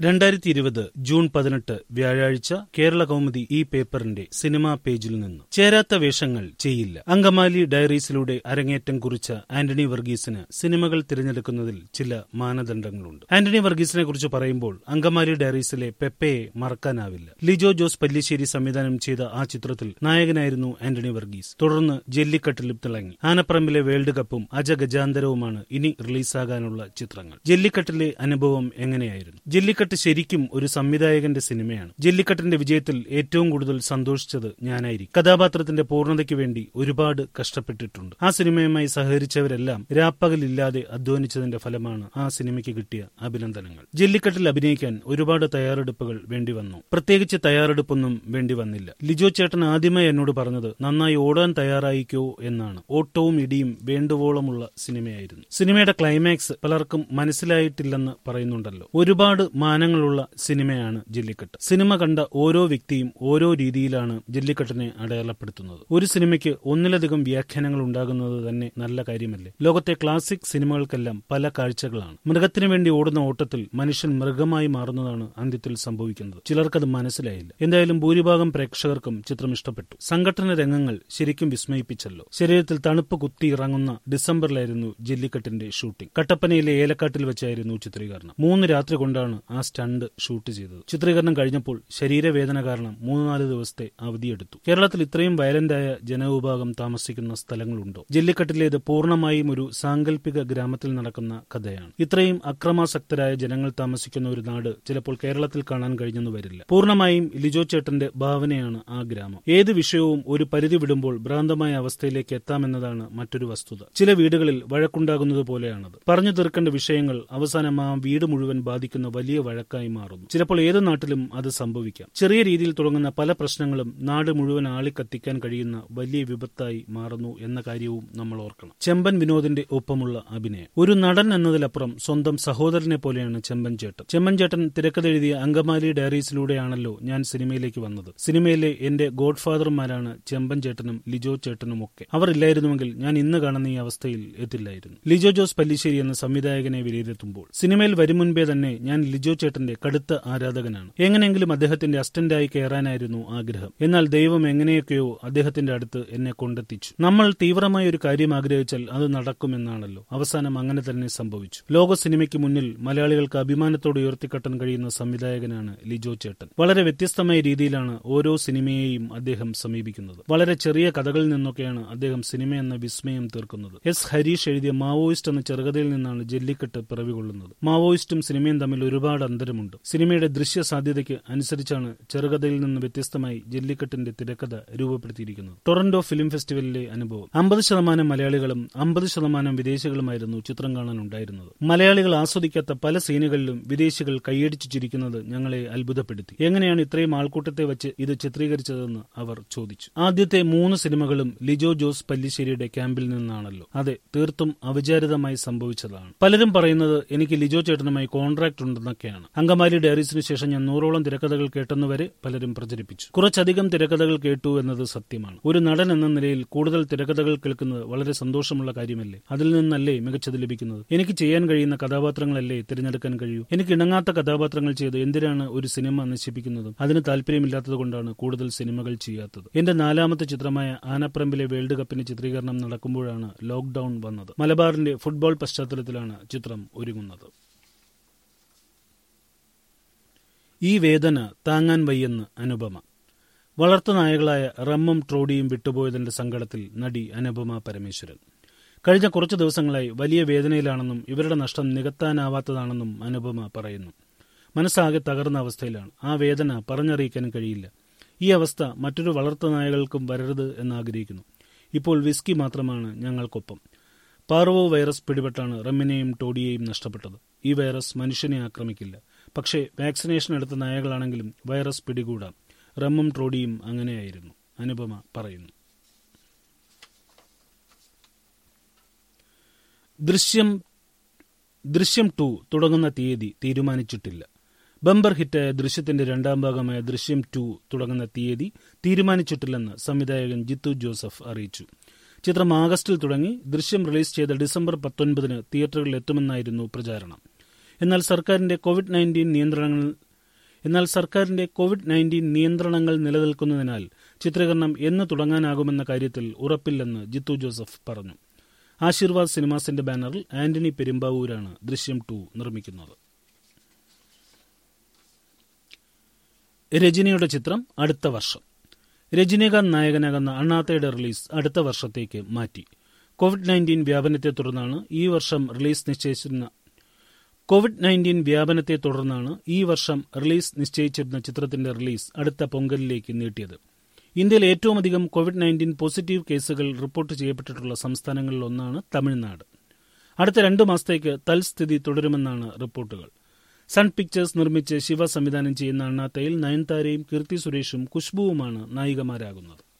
രണ്ടായിരത്തി ഇരുപത് ജൂൺ പതിനെട്ട് വ്യാഴാഴ്ച കേരള കൗമുദി ഈ പേപ്പറിന്റെ സിനിമാ പേജിൽ നിന്ന് ചേരാത്ത വേഷങ്ങൾ ചെയ്യില്ല അങ്കമാലി ഡയറീസിലൂടെ അരങ്ങേറ്റം കുറിച്ച ആന്റണി വർഗീസിന് സിനിമകൾ തിരഞ്ഞെടുക്കുന്നതിൽ ചില മാനദണ്ഡങ്ങളുണ്ട് ആന്റണി വർഗീസിനെ കുറിച്ച് പറയുമ്പോൾ അങ്കമാലി ഡയറീസിലെ പെപ്പയെ മറക്കാനാവില്ല ലിജോ ജോസ് പല്ലിശ്ശേരി സംവിധാനം ചെയ്ത ആ ചിത്രത്തിൽ നായകനായിരുന്നു ആന്റണി വർഗീസ് തുടർന്ന് ജെല്ലിക്കട്ടിലും തിളങ്ങി ആനപ്പറമ്പിലെ വേൾഡ് കപ്പും അജഗജാന്തരവുമാണ് ഇനി റിലീസാകാനുള്ള ചിത്രങ്ങൾ ജെല്ലിക്കട്ടിലെ അനുഭവം എങ്ങനെയായിരുന്നു ജെല്ലിക്കട്ട് ശരിക്കും ഒരു സംവിധായകന്റെ സിനിമയാണ് ജെല്ലിക്കട്ടിന്റെ വിജയത്തിൽ ഏറ്റവും കൂടുതൽ സന്തോഷിച്ചത് ഞാനായിരിക്കും കഥാപാത്രത്തിന്റെ പൂർണ്ണതയ്ക്ക് വേണ്ടി ഒരുപാട് കഷ്ടപ്പെട്ടിട്ടുണ്ട് ആ സിനിമയുമായി സഹകരിച്ചവരെല്ലാം രാപ്പകലില്ലാതെ അധ്വാനിച്ചതിന്റെ ഫലമാണ് ആ സിനിമയ്ക്ക് കിട്ടിയ അഭിനന്ദനങ്ങൾ ജെല്ലിക്കട്ടിൽ അഭിനയിക്കാൻ ഒരുപാട് തയ്യാറെടുപ്പുകൾ വേണ്ടി വന്നു പ്രത്യേകിച്ച് തയ്യാറെടുപ്പൊന്നും വേണ്ടി വന്നില്ല ലിജോ ചേട്ടൻ ആദ്യമായി എന്നോട് പറഞ്ഞത് നന്നായി ഓടാൻ തയ്യാറായിക്കോ എന്നാണ് ഓട്ടവും ഇടിയും വേണ്ടുവോളമുള്ള സിനിമയായിരുന്നു സിനിമയുടെ ക്ലൈമാക്സ് പലർക്കും മനസ്സിലായിട്ടില്ലെന്ന് പറയുന്നുണ്ടല്ലോ ഒരുപാട് മാനങ്ങളുള്ള സിനിമയാണ് ജെല്ലിക്കെട്ട് സിനിമ കണ്ട ഓരോ വ്യക്തിയും ഓരോ രീതിയിലാണ് ജെല്ലിക്കെട്ടിനെ അടയാളപ്പെടുത്തുന്നത് ഒരു സിനിമയ്ക്ക് ഒന്നിലധികം വ്യാഖ്യാനങ്ങൾ ഉണ്ടാകുന്നത് തന്നെ നല്ല കാര്യമല്ലേ ലോകത്തെ ക്ലാസിക് സിനിമകൾക്കെല്ലാം പല കാഴ്ചകളാണ് മൃഗത്തിനു വേണ്ടി ഓടുന്ന ഓട്ടത്തിൽ മനുഷ്യൻ മൃഗമായി മാറുന്നതാണ് അന്ത്യത്തിൽ സംഭവിക്കുന്നത് ചിലർക്കത് മനസ്സിലായില്ല എന്തായാലും ഭൂരിഭാഗം പ്രേക്ഷകർക്കും ചിത്രം ഇഷ്ടപ്പെട്ടു സംഘടന രംഗങ്ങൾ ശരിക്കും വിസ്മയിപ്പിച്ചല്ലോ ശരീരത്തിൽ തണുപ്പ് കുത്തി ഇറങ്ങുന്ന ഡിസംബറിലായിരുന്നു ജെല്ലിക്കെട്ടിന്റെ ഷൂട്ടിംഗ് കട്ടപ്പനയിലെ ഏലക്കാട്ടിൽ വെച്ചായിരുന്നു ചിത്രീകരണം മൂന്ന് രാത്രി കൊണ്ടാണ് ആ സ്റ്റണ്ട് ഷൂട്ട് ചെയ്തത് ചിത്രീകരണം കഴിഞ്ഞപ്പോൾ ശരീരവേദന കാരണം മൂന്ന് നാല് ദിവസത്തെ അവധിയെടുത്തു കേരളത്തിൽ ഇത്രയും വയലന്റായ ജനവിഭാഗം താമസിക്കുന്ന സ്ഥലങ്ങളുണ്ടോ ജെല്ലിക്കെട്ടിലേത് പൂർണ്ണമായും ഒരു സാങ്കല്പിക ഗ്രാമത്തിൽ നടക്കുന്ന കഥയാണ് ഇത്രയും അക്രമാസക്തരായ ജനങ്ങൾ താമസിക്കുന്ന ഒരു നാട് ചിലപ്പോൾ കേരളത്തിൽ കാണാൻ കഴിഞ്ഞെന്ന് വരില്ല പൂർണ്ണമായും ലിജോ ചേട്ടന്റെ ഭാവനയാണ് ആ ഗ്രാമം ഏത് വിഷയവും ഒരു പരിധി വിടുമ്പോൾ ഭ്രാന്തമായ അവസ്ഥയിലേക്ക് എത്താമെന്നതാണ് മറ്റൊരു വസ്തുത ചില വീടുകളിൽ വഴക്കുണ്ടാകുന്നത് പോലെയാണത് പറഞ്ഞു തീർക്കേണ്ട വിഷയങ്ങൾ അവസാനം ആ വീട് മുഴുവൻ ബാധിക്കുന്ന വലിയ വഴക്കായി മാറുന്നു ചിലപ്പോൾ ഏത് നാട്ടിലും അത് സംഭവിക്കാം ചെറിയ രീതിയിൽ തുടങ്ങുന്ന പല പ്രശ്നങ്ങളും നാട് മുഴുവൻ ആളിക്കത്തിക്കാൻ കഴിയുന്ന വലിയ വിപത്തായി മാറുന്നു എന്ന കാര്യവും നമ്മൾ ഓർക്കണം ചെമ്പൻ വിനോദിന്റെ ഒപ്പമുള്ള അഭിനയം ഒരു നടൻ എന്നതിലപ്പുറം സ്വന്തം സഹോദരനെ പോലെയാണ് ചെമ്പൻ ചേട്ടൻ ചെമ്പൻ ചേട്ടൻ തിരക്കഥ എഴുതിയ അങ്കമാലി ഡയറീസിലൂടെയാണല്ലോ ഞാൻ സിനിമയിലേക്ക് വന്നത് സിനിമയിലെ എന്റെ ഗോഡ് ഫാദർമാരാണ് ചെമ്പൻ ചേട്ടനും ലിജോ ചേട്ടനും ഒക്കെ അവർ ഇല്ലായിരുന്നുവെങ്കിൽ ഞാൻ ഇന്ന് കാണുന്ന ഈ അവസ്ഥയിൽ എത്തില്ലായിരുന്നു ലിജോ ജോസ് പല്ലിശ്ശേരി എന്ന സംവിധായകനെ വിലയിരുത്തുമ്പോൾ സിനിമയിൽ വരും മുൻപേ തന്നെ ഞാൻ ലിജോ ചേട്ടന്റെ കടുത്ത ആരാധകനാണ് എങ്ങനെയെങ്കിലും അദ്ദേഹത്തിന്റെ അസിസ്റ്റന്റായി കയറാനായിരുന്നു ആഗ്രഹം എന്നാൽ ദൈവം എങ്ങനെയൊക്കെയോ അദ്ദേഹത്തിന്റെ അടുത്ത് എന്നെ കൊണ്ടെത്തിച്ചു നമ്മൾ തീവ്രമായ ഒരു കാര്യം ആഗ്രഹിച്ചാൽ അത് നടക്കുമെന്നാണല്ലോ അവസാനം അങ്ങനെ തന്നെ സംഭവിച്ചു ലോക സിനിമയ്ക്ക് മുന്നിൽ മലയാളികൾക്ക് അഭിമാനത്തോടെ ഉയർത്തിക്കെട്ടാൻ കഴിയുന്ന സംവിധായകനാണ് ലിജോ ചേട്ടൻ വളരെ വ്യത്യസ്തമായ രീതിയിലാണ് ഓരോ സിനിമയെയും അദ്ദേഹം സമീപിക്കുന്നത് വളരെ ചെറിയ കഥകളിൽ നിന്നൊക്കെയാണ് അദ്ദേഹം സിനിമ എന്ന വിസ്മയം തീർക്കുന്നത് എസ് ഹരീഷ് എഴുതിയ മാവോയിസ്റ്റ് എന്ന ചെറുകഥയിൽ നിന്നാണ് ജെല്ലിക്കെട്ട് പിറവികൊള്ളുന്നത് മാവോയിസ്റ്റും സിനിമയും തമ്മിൽ ഒരുപാട് അന്തരമുണ്ട് സിനിമയുടെ ദൃശ്യ സാധ്യതയ്ക്ക് അനുസരിച്ചാണ് ചെറുകഥയിൽ നിന്ന് വ്യത്യസ്തമായി ജെല്ലിക്കെട്ടിന്റെ തിരക്കഥ രൂപപ്പെടുത്തിയിരിക്കുന്നത് ടൊറന്റോ ഫിലിം ഫെസ്റ്റിവലിലെ അനുഭവം അമ്പത് ശതമാനം മലയാളികളും അമ്പത് ശതമാനം വിദേശികളുമായിരുന്നു ചിത്രം കാണാൻ ഉണ്ടായിരുന്നത് മലയാളികൾ ആസ്വദിക്കാത്ത പല സീനുകളിലും വിദേശികൾ കൈയടിച്ചു ചിരിക്കുന്നത് ഞങ്ങളെ അത്ഭുതപ്പെടുത്തി എങ്ങനെയാണ് ഇത്രയും ആൾക്കൂട്ടത്തെ വെച്ച് ഇത് ചിത്രീകരിച്ചതെന്ന് അവർ ചോദിച്ചു ആദ്യത്തെ മൂന്ന് സിനിമകളും ലിജോ ജോസ് പല്ലിശ്ശേരിയുടെ ക്യാമ്പിൽ നിന്നാണല്ലോ അതെ തീർത്തും അവിചാരിതമായി സംഭവിച്ചതാണ് പലരും പറയുന്നത് എനിക്ക് ലിജോ ചേട്ടനുമായി കോൺട്രാക്ട് ഉണ്ടെന്നൊക്കെയാണ് അങ്കമാലി ഡയറീസിന് ശേഷം ഞാൻ നൂറോളം തിരക്കഥകൾ കേട്ടെന്നുവരെ പലരും പ്രചരിപ്പിച്ചു കുറച്ചധികം തിരക്കഥകൾ കേട്ടു എന്നത് സത്യമാണ് ഒരു നടൻ എന്ന നിലയിൽ കൂടുതൽ തിരക്കഥകൾ കേൾക്കുന്നത് വളരെ സന്തോഷമുള്ള കാര്യമല്ലേ അതിൽ നിന്നല്ലേ മികച്ചത് ലഭിക്കുന്നത് എനിക്ക് ചെയ്യാൻ കഴിയുന്ന കഥാപാത്രങ്ങളല്ലേ തിരഞ്ഞെടുക്കാൻ കഴിയൂ എനിക്ക് ഇണങ്ങാത്ത കഥാപാത്രങ്ങൾ ചെയ്ത് എന്തിനാണ് ഒരു സിനിമ നശിപ്പിക്കുന്നത് അതിന് താല്പര്യമില്ലാത്തത് കൊണ്ടാണ് കൂടുതൽ സിനിമകൾ ചെയ്യാത്തത് എന്റെ നാലാമത്തെ ചിത്രമായ ആനപ്പറമ്പിലെ വേൾഡ് കപ്പിന് ചിത്രീകരണം നടക്കുമ്പോഴാണ് ലോക്ഡൌൺ വന്നത് മലബാറിന്റെ ഫുട്ബോൾ പശ്ചാത്തലത്തിലാണ് ചിത്രം ഒരുങ്ങുന്നത് ഈ വേദന താങ്ങാൻ വയ്യെന്ന് അനുപമ വളർത്തുനായകളായ റമ്മും ട്രോഡിയും വിട്ടുപോയതിന്റെ സങ്കടത്തിൽ നടി അനുപമ പരമേശ്വരൻ കഴിഞ്ഞ കുറച്ചു ദിവസങ്ങളായി വലിയ വേദനയിലാണെന്നും ഇവരുടെ നഷ്ടം നികത്താനാവാത്തതാണെന്നും അനുപമ പറയുന്നു മനസ്സാകെ തകർന്ന അവസ്ഥയിലാണ് ആ വേദന പറഞ്ഞറിയിക്കാൻ കഴിയില്ല ഈ അവസ്ഥ മറ്റൊരു വളർത്തുനായകൾക്കും വരരുത് എന്നാഗ്രഹിക്കുന്നു ഇപ്പോൾ വിസ്കി മാത്രമാണ് ഞങ്ങൾക്കൊപ്പം പാർവോ വൈറസ് പിടിപെട്ടാണ് റമ്മിനെയും ടോഡിയെയും നഷ്ടപ്പെട്ടത് ഈ വൈറസ് മനുഷ്യനെ ആക്രമിക്കില്ല പക്ഷേ വാക്സിനേഷൻ എടുത്ത നായകളാണെങ്കിലും വൈറസ് പിടികൂടാം റമ്മും ട്രോഡിയും അങ്ങനെയായിരുന്നു അനുപമ പറയുന്നു ദൃശ്യം ദൃശ്യം ടു തുടങ്ങുന്ന തീയതി തീരുമാനിച്ചിട്ടില്ല ബമ്പർ ഹിറ്റായ ദൃശ്യത്തിന്റെ രണ്ടാം ഭാഗമായ ദൃശ്യം ടു തുടങ്ങുന്ന തീയതി തീരുമാനിച്ചിട്ടില്ലെന്ന് സംവിധായകൻ ജിത്തു ജോസഫ് അറിയിച്ചു ചിത്രം ആഗസ്റ്റിൽ തുടങ്ങി ദൃശ്യം റിലീസ് ചെയ്ത ഡിസംബർ പത്തൊൻപതിന് തിയേറ്ററുകളിൽ എത്തുമെന്നായിരുന്നു പ്രചാരണം എന്നാൽ സർക്കാരിന്റെ കോവിഡ് നയൻറ്റീൻ നിയന്ത്രണങ്ങൾ എന്നാൽ സർക്കാരിന്റെ കോവിഡ് നയൻറ്റീൻ നിയന്ത്രണങ്ങൾ നിലനിൽക്കുന്നതിനാൽ ചിത്രീകരണം എന്ന് തുടങ്ങാനാകുമെന്ന കാര്യത്തിൽ ഉറപ്പില്ലെന്ന് ജിത്തു ജോസഫ് പറഞ്ഞു ആശീർവാദ് സിനിമാസിന്റെ ബാനറിൽ ആന്റണി പെരുമ്പാവൂരാണ് ദൃശ്യം ടു നിർമ്മിക്കുന്നത് രജനിയുടെ ചിത്രം അടുത്ത വർഷം രജനീകാന്ത് നായകനാകുന്ന അണ്ണാത്തയുടെ റിലീസ് അടുത്ത വർഷത്തേക്ക് മാറ്റി കോവിഡ് നയൻറ്റീൻ വ്യാപനത്തെ തുടർന്നാണ് ഈ വർഷം റിലീസ് നിശ്ചയിച്ചിരുന്ന കോവിഡ് നയൻറ്റീൻ വ്യാപനത്തെ തുടർന്നാണ് ഈ വർഷം റിലീസ് നിശ്ചയിച്ചിരുന്ന ചിത്രത്തിന്റെ റിലീസ് അടുത്ത പൊങ്കലിലേക്ക് നീട്ടിയത് ഇന്ത്യയിൽ ഏറ്റവും അധികം കോവിഡ് നയൻറ്റീൻ പോസിറ്റീവ് കേസുകൾ റിപ്പോർട്ട് ചെയ്യപ്പെട്ടിട്ടുള്ള സംസ്ഥാനങ്ങളിലൊന്നാണ് തമിഴ്നാട് അടുത്ത രണ്ടു മാസത്തേക്ക് തൽസ്ഥിതി തുടരുമെന്നാണ് റിപ്പോർട്ടുകൾ സൺ പിക്ചേഴ്സ് നിർമ്മിച്ച് ശിവ സംവിധാനം ചെയ്യുന്ന അണ്ണാത്തയിൽ നയൻതാരയും കീർത്തി സുരേഷും ഖുഷ്ബുവുമാണ് നായികമാരാകുന്നത്